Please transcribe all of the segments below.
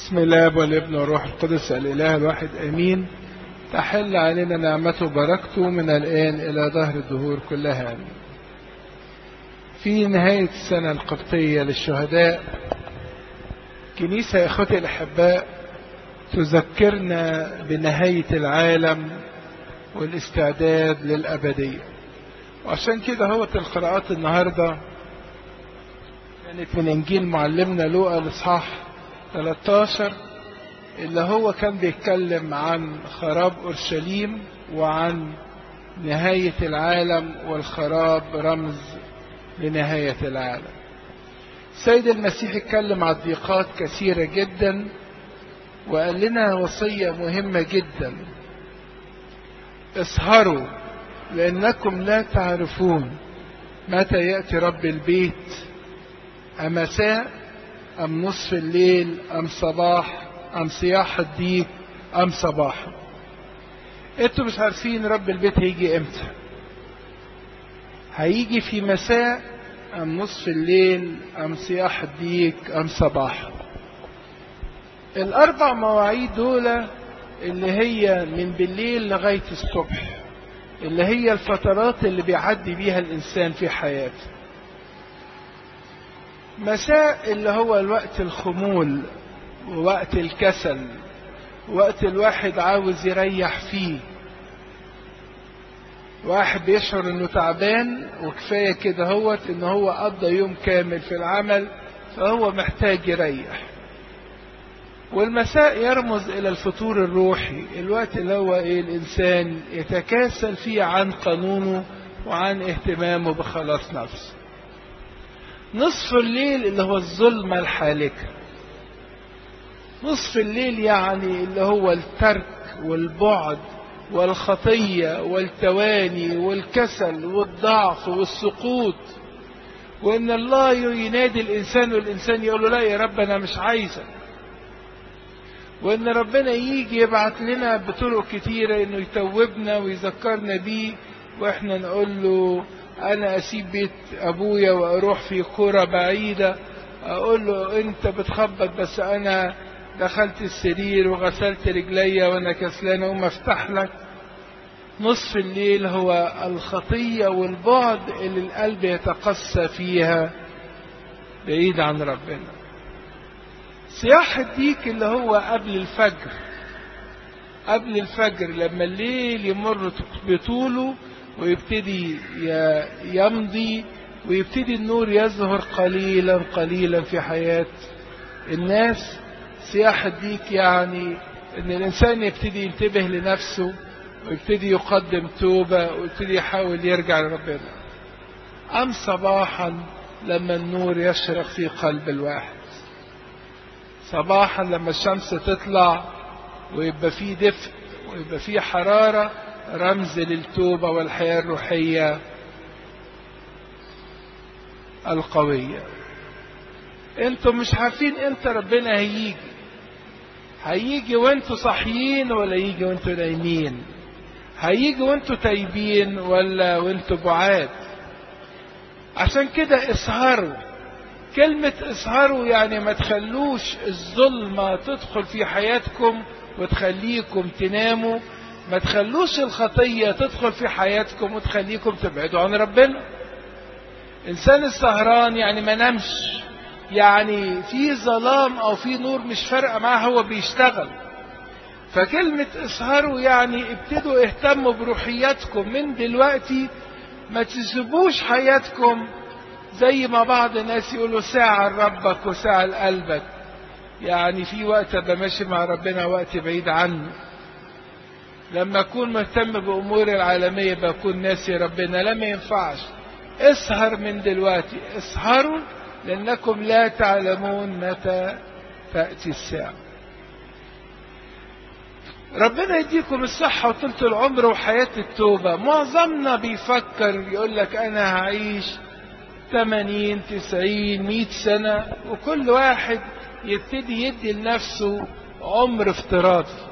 بسم الله والابن والروح القدس الإله الواحد أمين تحل علينا نعمته وبركته من الآن إلى ظهر الدهور كلها آمين في نهاية السنة القبطية للشهداء كنيسة يا إخوتي الأحباء تذكرنا بنهاية العالم والاستعداد للأبدية وعشان كده هو القراءات النهاردة كانت من إنجيل معلمنا لوقا الإصحاح 13 اللي هو كان بيتكلم عن خراب أورشليم وعن نهاية العالم والخراب رمز لنهاية العالم السيد المسيح اتكلم عن ضيقات كثيرة جدا وقال لنا وصية مهمة جدا اسهروا لأنكم لا تعرفون متى يأتي رب البيت أمساء أم نصف الليل أم صباح أم صياح الديك أم صباح انتوا مش عارفين رب البيت هيجي امتى هيجي في مساء أم نصف الليل أم صياح الديك أم صباح الأربع مواعيد دول اللي هي من بالليل لغاية الصبح اللي هي الفترات اللي بيعدي بيها الإنسان في حياته مساء اللي هو الوقت الخمول ووقت الكسل وقت الواحد عاوز يريح فيه واحد بيشعر انه تعبان وكفايه كده هوت ان هو قضى يوم كامل في العمل فهو محتاج يريح والمساء يرمز الى الفطور الروحي الوقت اللي هو ايه الانسان يتكاسل فيه عن قانونه وعن اهتمامه بخلاص نفسه نصف الليل اللي هو الظلمة الحالكة نصف الليل يعني اللي هو الترك والبعد والخطية والتواني والكسل والضعف والسقوط وإن الله ينادي الإنسان والإنسان يقول له لا يا رب أنا مش عايزك وإن ربنا يجي يبعت لنا بطرق كتيرة إنه يتوبنا ويذكرنا بيه وإحنا نقول له أنا أسيب بيت أبويا وأروح في قرى بعيدة أقول له أنت بتخبط بس أنا دخلت السرير وغسلت رجليا وأنا كسلان أقوم أفتح لك نصف الليل هو الخطية والبعد اللي القلب يتقسى فيها بعيد عن ربنا صياح الديك اللي هو قبل الفجر قبل الفجر لما الليل يمر بطوله ويبتدي يمضي ويبتدي النور يظهر قليلا قليلا في حياة الناس سياح الديك يعني ان الانسان يبتدي ينتبه لنفسه ويبتدي يقدم توبة ويبتدي يحاول يرجع لربنا أم صباحا لما النور يشرق في قلب الواحد صباحا لما الشمس تطلع ويبقى فيه دفء ويبقى فيه حرارة رمز للتوبة والحياة الروحية القوية انتم مش عارفين امتى ربنا هيجي هيجي وانتوا صاحيين ولا يجي وانتوا نايمين هيجي وانتوا تايبين ولا وانتوا بعاد عشان كده اسهروا كلمة اسهروا يعني ما تخلوش الظلمة تدخل في حياتكم وتخليكم تناموا ما تخلوش الخطية تدخل في حياتكم وتخليكم تبعدوا عن ربنا إنسان السهران يعني ما نمش يعني في ظلام أو في نور مش فارقة معاه هو بيشتغل فكلمة اسهروا يعني ابتدوا اهتموا بروحياتكم من دلوقتي ما تسيبوش حياتكم زي ما بعض الناس يقولوا ساعة لربك وساعة لقلبك يعني في وقت ابقى ماشي مع ربنا وقت بعيد عنه لما اكون مهتم بامور العالميه بكون ناسي ربنا لا ما ينفعش اسهر من دلوقتي اسهروا لانكم لا تعلمون متى تاتي الساعه ربنا يديكم الصحة وطولة العمر وحياة التوبة معظمنا بيفكر يقول لك أنا هعيش 80 90 100 سنة وكل واحد يبتدي يدي لنفسه عمر افتراضي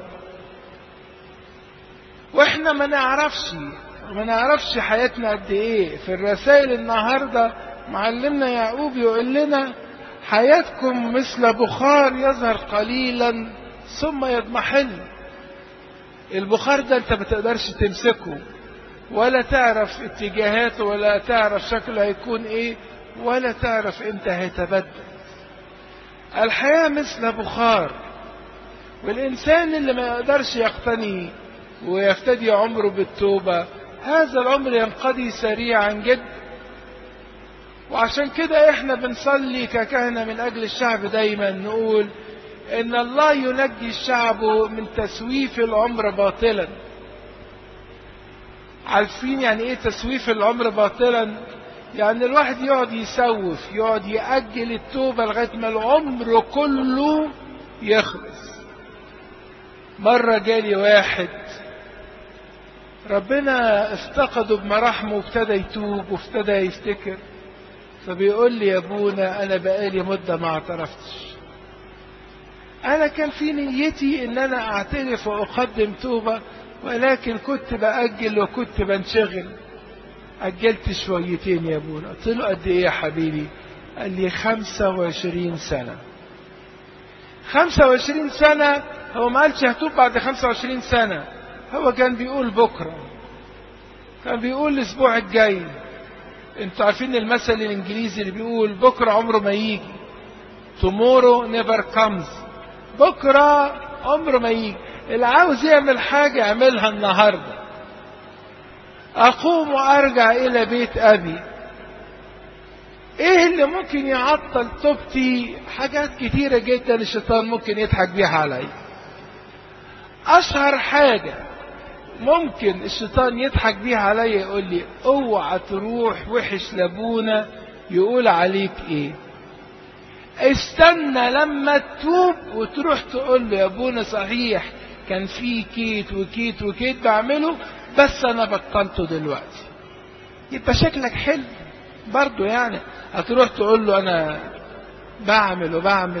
واحنا ما نعرفش ما نعرفش حياتنا قد ايه في الرسائل النهارده معلمنا يعقوب يقول لنا حياتكم مثل بخار يظهر قليلا ثم يضمحل البخار ده انت ما تقدرش تمسكه ولا تعرف اتجاهاته ولا تعرف شكله هيكون ايه ولا تعرف امتى هيتبدل الحياة مثل بخار والإنسان اللي ما يقدرش يقتني ويفتدي عمره بالتوبة هذا العمر ينقضي سريعا جدا وعشان كده احنا بنصلي ككهنة من أجل الشعب دايما نقول إن الله ينجي الشعب من تسويف العمر باطلا عارفين يعني ايه تسويف العمر باطلا يعني الواحد يقعد يسوف يقعد يأجل التوبة لغاية ما العمر كله يخلص مرة جالي واحد ربنا افتقده بمراحمه وابتدى يتوب وابتدى يفتكر فبيقول لي يا ابونا انا بقالي مدة ما اعترفتش انا كان في نيتي ان انا اعترف واقدم توبة ولكن كنت بأجل وكنت بنشغل أجلت شويتين يا ابونا قلت له قد ايه يا حبيبي قال لي خمسة وعشرين سنة خمسة وعشرين سنة هو ما قالش هتوب بعد خمسة وعشرين سنة هو كان بيقول بكرة كان بيقول الأسبوع الجاي انتوا عارفين المثل الإنجليزي اللي بيقول بكرة عمره ما يجي tomorrow never comes بكرة عمره ما يجي اللي عاوز يعمل حاجة يعملها النهاردة أقوم وأرجع إلى بيت أبي إيه اللي ممكن يعطل توبتي حاجات كتيرة جدا الشيطان ممكن يضحك بيها علي أشهر حاجة ممكن الشيطان يضحك بيها عليا يقول لي اوعى تروح وحش لابونا يقول عليك ايه استنى لما تتوب وتروح تقول له يا ابونا صحيح كان في كيت وكيت وكيت بعمله بس انا بطلته دلوقتي يبقى شكلك حلو برضه يعني هتروح تقول له انا بعمل وبعمل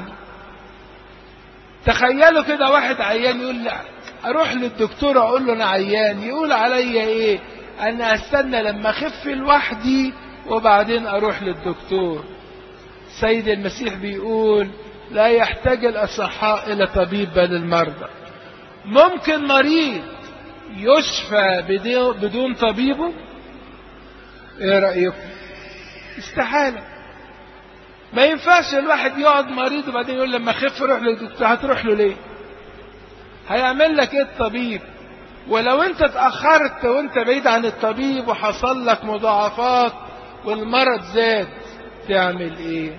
تخيلوا كده واحد عيان يقول لي اروح للدكتور اقول له انا عيان يقول عليا ايه انا استنى لما اخف لوحدي وبعدين اروح للدكتور سيد المسيح بيقول لا يحتاج الاصحاء الى طبيب بل المرضى ممكن مريض يشفى بدون طبيبه ايه رأيكم استحالة ما ينفعش الواحد يقعد مريض وبعدين يقول لما خف روح للدكتور هتروح له ليه هيعمل لك ايه الطبيب ولو انت اتأخرت وانت بعيد عن الطبيب وحصل لك مضاعفات والمرض زاد تعمل ايه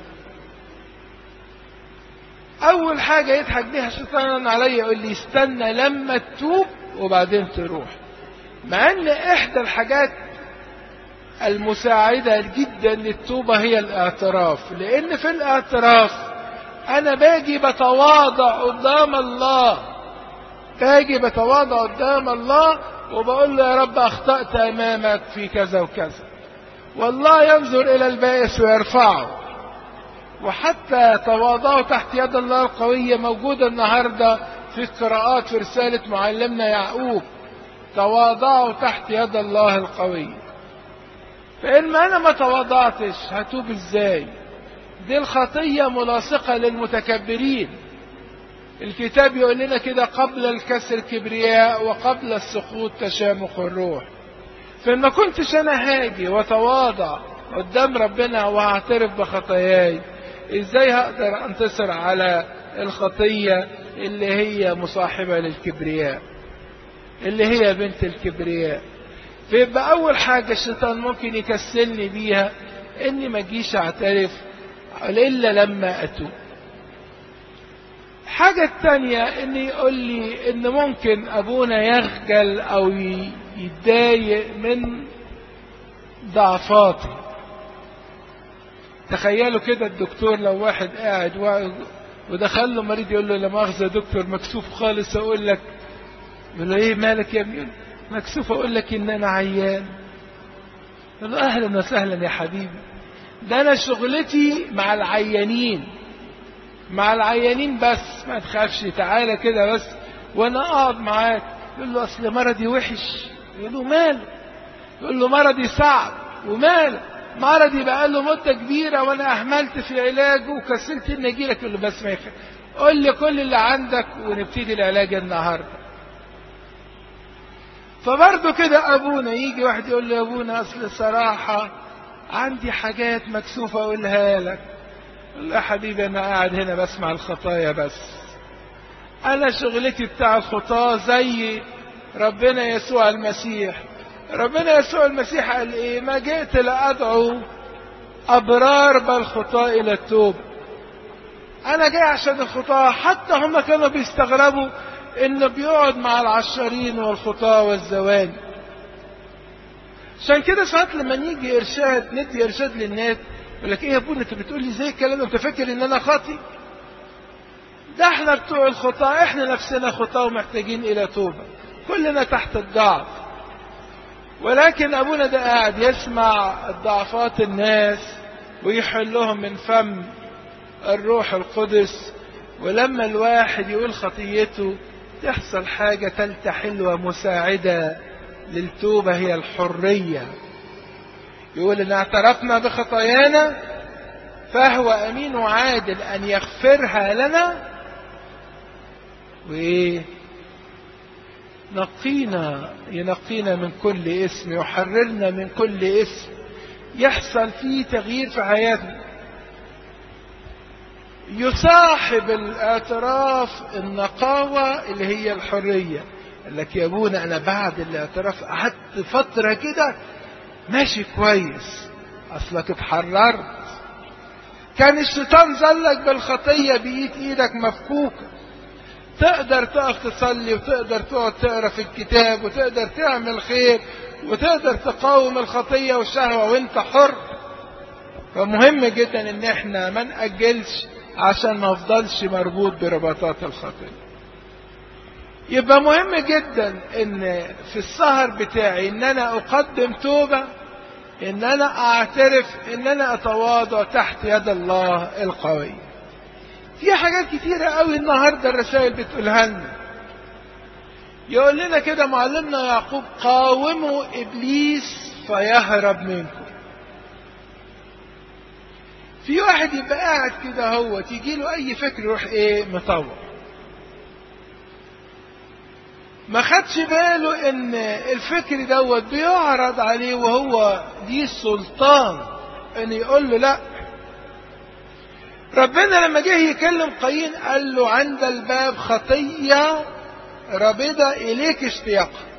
اول حاجة يضحك بيها الشيطان عليا يقول لي استنى لما تتوب وبعدين تروح مع ان احدى الحاجات المساعدة جدا للتوبة هي الاعتراف لان في الاعتراف انا باجي بتواضع قدام الله باجي بتواضع قدام الله وبقول له يا رب اخطأت امامك في كذا وكذا والله ينظر الى البائس ويرفعه وحتى تواضعوا تحت يد الله القوية موجودة النهاردة في القراءات في رسالة معلمنا يعقوب تواضعوا تحت يد الله القوي فإن ما أنا ما تواضعتش هتوب إزاي دي الخطية ملاصقة للمتكبرين الكتاب يقول لنا كده قبل الكسر كبرياء وقبل السقوط تشامخ الروح فإن ما كنتش أنا هاجي وتواضع قدام ربنا وهعترف بخطاياي ازاي هقدر انتصر على الخطية اللي هي مصاحبة للكبرياء اللي هي بنت الكبرياء فيبقى اول حاجة الشيطان ممكن يكسلني بيها اني ما اجيش اعترف الا لما اتوب الحاجة التانية ان يقول لي ان ممكن ابونا يخجل او يتضايق من ضعفاتي تخيلوا كده الدكتور لو واحد قاعد ودخل له مريض يقول له لا مؤاخذة يا دكتور مكسوف خالص اقول لك يقول له ايه مالك يا ابني مكسوف اقول لك ان انا عيان يقول له اهلا وسهلا يا حبيبي ده انا شغلتي مع العيانين مع العيانين بس ما تخافش تعالى كده بس وانا اقعد معاك يقول له اصل مرضي وحش يقول له ماله يقول له مرضي صعب وماله مرضي بقى له مدة كبيرة وأنا أهملت في علاجه وكسلت إني أجي لك له بس ما يخاف قول لي كل اللي عندك ونبتدي العلاج النهاردة فبرضه كده أبونا يجي واحد يقول لي يا أبونا أصل صراحة عندي حاجات مكسوفة أقولها لك لا حبيبي أنا قاعد هنا بسمع الخطايا بس أنا شغلتي بتاع الخطاة زي ربنا يسوع المسيح ربنا يسوع المسيح قال إيه ما جئت لأدعو أبرار بل خطاة إلى التوبة أنا جاي عشان الخطاة حتى هم كانوا بيستغربوا إنه بيقعد مع العشارين والخطاة والزواني عشان كده ساعات لما نيجي إرشاد ندي إرشاد للناس يقول لك إيه يا ابونا أنت بتقول لي زي الكلام أنت فاكر إن أنا خاطي ده احنا بتوع الخطاة احنا نفسنا خطاة ومحتاجين الى توبة كلنا تحت الضعف ولكن ابونا ده قاعد يسمع ضعفات الناس ويحلهم من فم الروح القدس ولما الواحد يقول خطيته تحصل حاجة تالتة حلوة مساعدة للتوبة هي الحرية يقول ان اعترفنا بخطايانا فهو امين وعادل ان يغفرها لنا وايه نقينا ينقينا من كل اسم يحررنا من كل اسم يحصل فيه تغيير في حياتنا يصاحب الاعتراف النقاوة اللي هي الحرية قال لك يا ابونا انا بعد الاعتراف قعدت فترة كده ماشي كويس اصلك اتحررت كان الشيطان زلك بالخطية بإيد ايدك مفكوكة تقدر تقف تصلي وتقدر تقعد تقرا في الكتاب وتقدر تعمل خير وتقدر تقاوم الخطية والشهوة وانت حر فمهم جدا ان احنا ما نأجلش عشان ما افضلش مربوط برباطات الخطية يبقى مهم جدا ان في السهر بتاعي ان انا اقدم توبة ان انا اعترف ان انا اتواضع تحت يد الله القوي في حاجات كتيرة قوي النهاردة الرسائل بتقولها لنا يقول لنا كده معلمنا يعقوب قاوموا ابليس فيهرب منكم في واحد يبقى قاعد كده هو تيجي له اي فكر يروح ايه مطور ما خدش باله ان الفكر دوت بيعرض عليه وهو دي السلطان ان يقول له لا ربنا لما جه يكلم قايين قال له عند الباب خطية رابضة إليك اشتياقها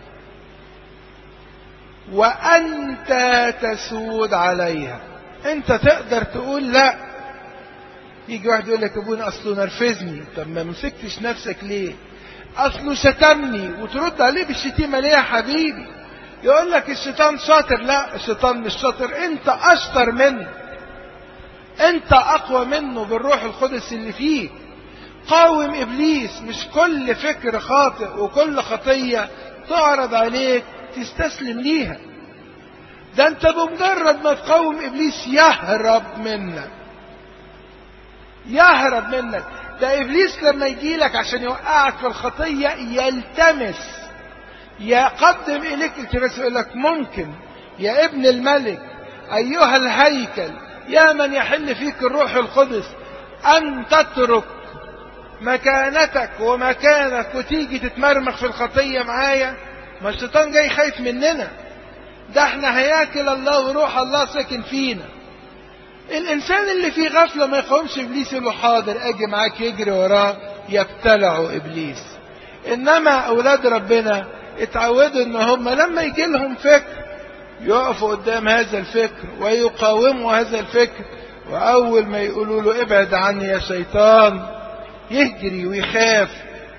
وأنت تسود عليها أنت تقدر تقول لا يجي واحد يقول لك ابونا أصله نرفزني طب ما مسكتش نفسك ليه أصله شتمني وترد عليه بالشتيمة ليه يا حبيبي يقول لك الشيطان شاطر لا الشيطان مش شاطر أنت أشطر منه انت اقوى منه بالروح القدس اللي فيك قاوم ابليس مش كل فكر خاطئ وكل خطية تعرض عليك تستسلم ليها ده انت بمجرد ما تقاوم ابليس يهرب منك يهرب منك ده ابليس لما يجي لك عشان يوقعك في الخطية يلتمس يقدم اليك التماس يقول لك ممكن يا ابن الملك ايها الهيكل يا من يحل فيك الروح القدس أن تترك مكانتك ومكانك وتيجي تتمرمخ في الخطية معايا ما الشيطان جاي خايف مننا ده احنا هياكل الله وروح الله ساكن فينا الإنسان اللي فيه غفلة ما يقومش إبليس له حاضر أجي معاك يجري وراه يبتلعوا إبليس إنما أولاد ربنا اتعودوا إن هم لما يجي لهم فكر يقفوا قدام هذا الفكر ويقاوموا هذا الفكر وأول ما يقولوا له ابعد عني يا شيطان يهجري ويخاف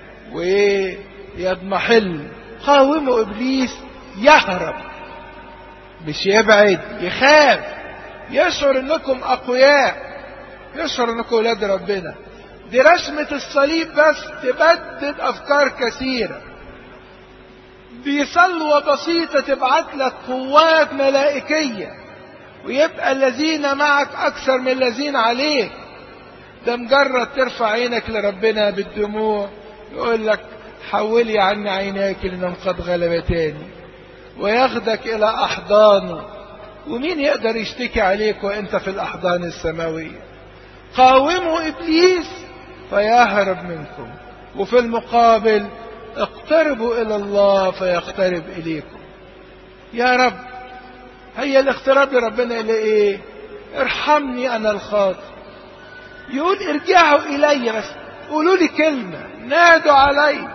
ويضمحل قاوموا إبليس يهرب مش يبعد يخاف يشعر انكم اقوياء يشعر انكم ولاد ربنا دي رسمة الصليب بس تبدد افكار كثيرة دي صلوة بسيطة تبعت لك قوات ملائكية ويبقى الذين معك اكثر من الذين عليك ده مجرد ترفع عينك لربنا بالدموع يقول لك حولي عني عيناك لانهم قد غلبتاني وياخدك الى احضانه ومين يقدر يشتكي عليك وانت في الاحضان السماوية قاوموا ابليس فيهرب منكم وفي المقابل اقتربوا الى الله فيقترب اليكم يا رب هي الاقتراب لربنا الى ايه ارحمني انا الخاطئ يقول ارجعوا الي بس قولوا لي كلمة نادوا علي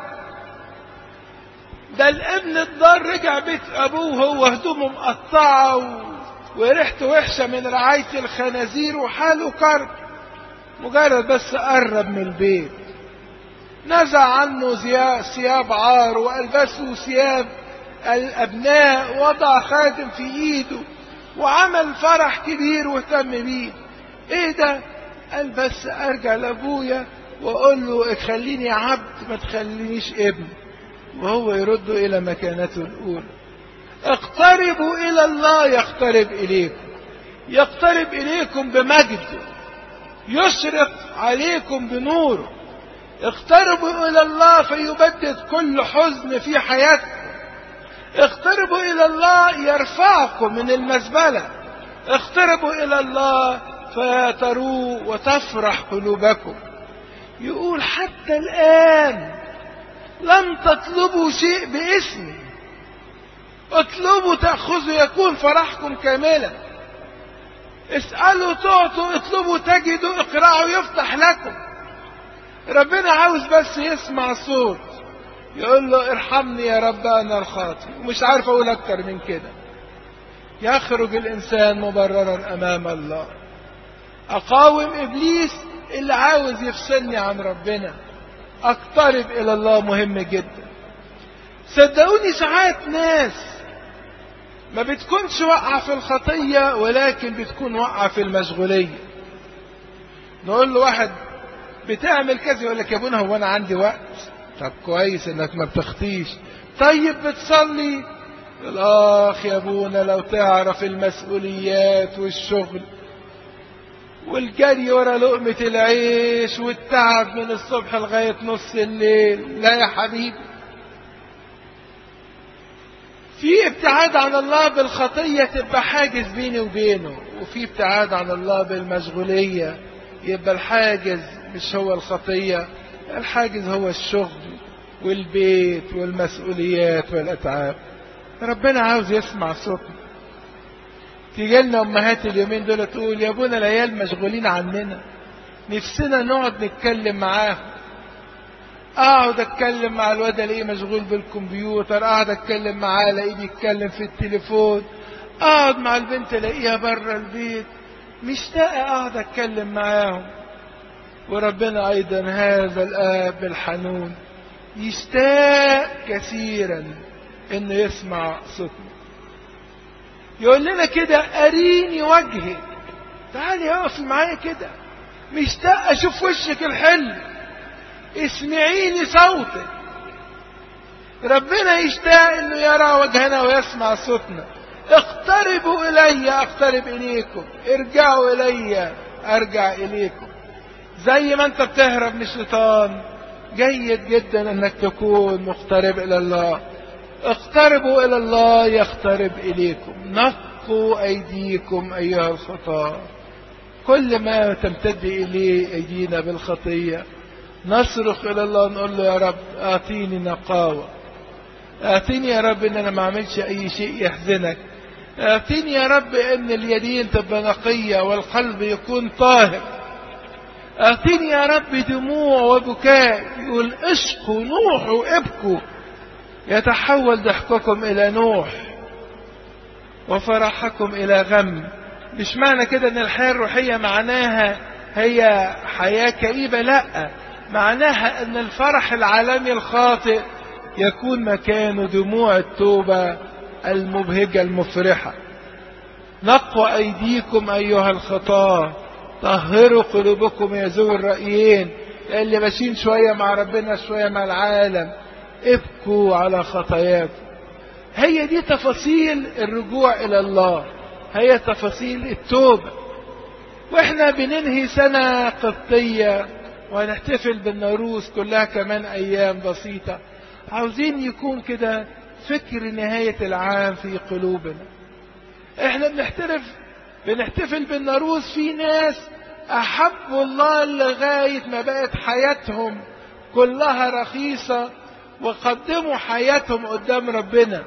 ده الابن الضار رجع بيت ابوه هو هدومه مقطعة و... وريحته وحشة من رعاية الخنازير وحاله كرب مجرد بس قرب من البيت نزع عنه ثياب عار والبسه ثياب الابناء وضع خاتم في ايده وعمل فرح كبير واهتم بيه ايه ده قال بس ارجع لابويا واقول له خليني عبد ما تخلينيش ابن وهو يرد الى مكانته الاولى اقتربوا الى الله يقترب اليكم يقترب اليكم بمجده يشرق عليكم بنوره اقتربوا الى الله فيبدد كل حزن في حياتكم اقتربوا الى الله يرفعكم من المزبله اقتربوا الى الله فيتروه وتفرح قلوبكم يقول حتى الآن لم تطلبوا شيء باسمي اطلبوا تأخذوا يكون فرحكم كاملا اسألوا تعطوا اطلبوا تجدوا اقرأوا يفتح لكم ربنا عاوز بس يسمع صوت يقول له ارحمني يا رب انا الخاطئ ومش عارف اقول اكتر من كده يخرج الانسان مبررا امام الله اقاوم ابليس اللي عاوز يفصلني عن ربنا اقترب الى الله مهم جدا صدقوني ساعات ناس ما بتكونش واقعة في الخطية ولكن بتكون واقعة في المشغولية نقول له واحد بتعمل كذا يقول لك يا ابونا هو انا عندي وقت طب كويس انك ما بتخطيش طيب بتصلي الاخ يا ابونا لو تعرف المسؤوليات والشغل والجري ورا لقمة العيش والتعب من الصبح لغاية نص الليل لا يا حبيبي في ابتعاد عن الله بالخطية تبقى حاجز بيني وبينه وفي ابتعاد عن الله بالمشغولية يبقى الحاجز مش هو الخطية الحاجز هو الشغل والبيت والمسؤوليات والأتعاب ربنا عاوز يسمع صوتنا تيجي لنا امهات اليومين دول تقول يا ابونا العيال مشغولين عننا نفسنا نقعد نتكلم معاهم اقعد اتكلم مع الواد الاقيه مشغول بالكمبيوتر اقعد اتكلم معاه الاقيه بيتكلم في التليفون اقعد مع البنت الاقيها بره البيت مشتاق اقعد اتكلم معاهم وربنا ايضا هذا الاب الحنون يشتاق كثيرا انه يسمع صوتنا يقول لنا كده أريني وجهك تعالي اقف معايا كده مشتاق أشوف وشك الحلو اسمعيني صوتك ربنا يشتاق انه يرى وجهنا ويسمع صوتنا اقتربوا الي اقترب اليكم ارجعوا الي ارجع اليكم زي ما انت بتهرب من الشيطان جيد جدا انك تكون مقترب الى الله اقتربوا الى الله يقترب اليكم نقوا ايديكم ايها الخطاه كل ما تمتد اليه ايدينا بالخطيه نصرخ الى الله نقول له يا رب اعطيني نقاوه اعطيني يا رب ان انا ما اعملش اي شيء يحزنك اعطيني يا رب ان اليدين تبقى نقيه والقلب يكون طاهر اعطيني يا رب دموع وبكاء يقول اشقوا نوحوا ابكوا يتحول ضحككم الى نوح وفرحكم الى غم مش معنى كده ان الحياة الروحية معناها هي حياة كئيبة لا معناها ان الفرح العالمي الخاطئ يكون مكانه دموع التوبة المبهجة المفرحة نقوا ايديكم ايها الخطاة طهروا قلوبكم يا ذوي الرأيين اللي ماشيين شوية مع ربنا شوية مع العالم ابكوا على خطاياكم هي دي تفاصيل الرجوع الى الله هي تفاصيل التوبة واحنا بننهي سنة قبطية وهنحتفل بالنوروز كلها كمان ايام بسيطة عاوزين يكون كده فكر نهاية العام في قلوبنا احنا بنحترف بنحتفل بالناروز في ناس احبوا الله لغاية ما بقت حياتهم كلها رخيصة وقدموا حياتهم قدام ربنا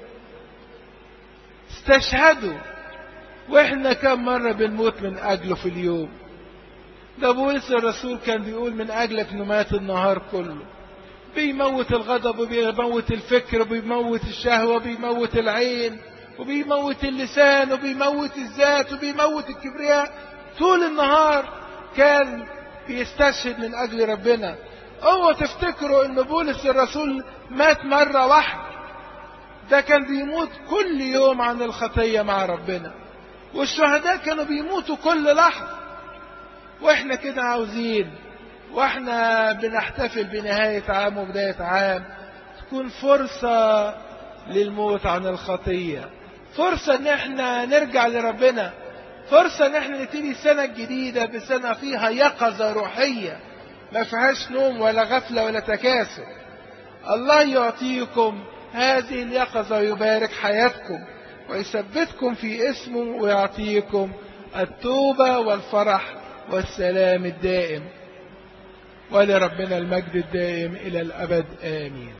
استشهدوا واحنا كم مرة بنموت من اجله في اليوم ده بولس الرسول كان بيقول من اجلك نمات النهار كله بيموت الغضب وبيموت الفكر وبيموت الشهوة وبيموت العين وبيموت اللسان وبيموت الذات وبيموت الكبرياء طول النهار كان بيستشهد من اجل ربنا اوعوا تفتكروا ان بولس الرسول مات مرة واحدة ده كان بيموت كل يوم عن الخطية مع ربنا والشهداء كانوا بيموتوا كل لحظة واحنا كده عاوزين واحنا بنحتفل بنهاية عام وبداية عام تكون فرصة للموت عن الخطية فرصة ان احنا نرجع لربنا فرصة ان احنا نبتدي السنة الجديدة بسنة فيها يقظة روحية ما فيهاش نوم ولا غفلة ولا تكاسل الله يعطيكم هذه اليقظة ويبارك حياتكم ويثبتكم في اسمه ويعطيكم التوبة والفرح والسلام الدائم ولربنا المجد الدائم إلى الأبد آمين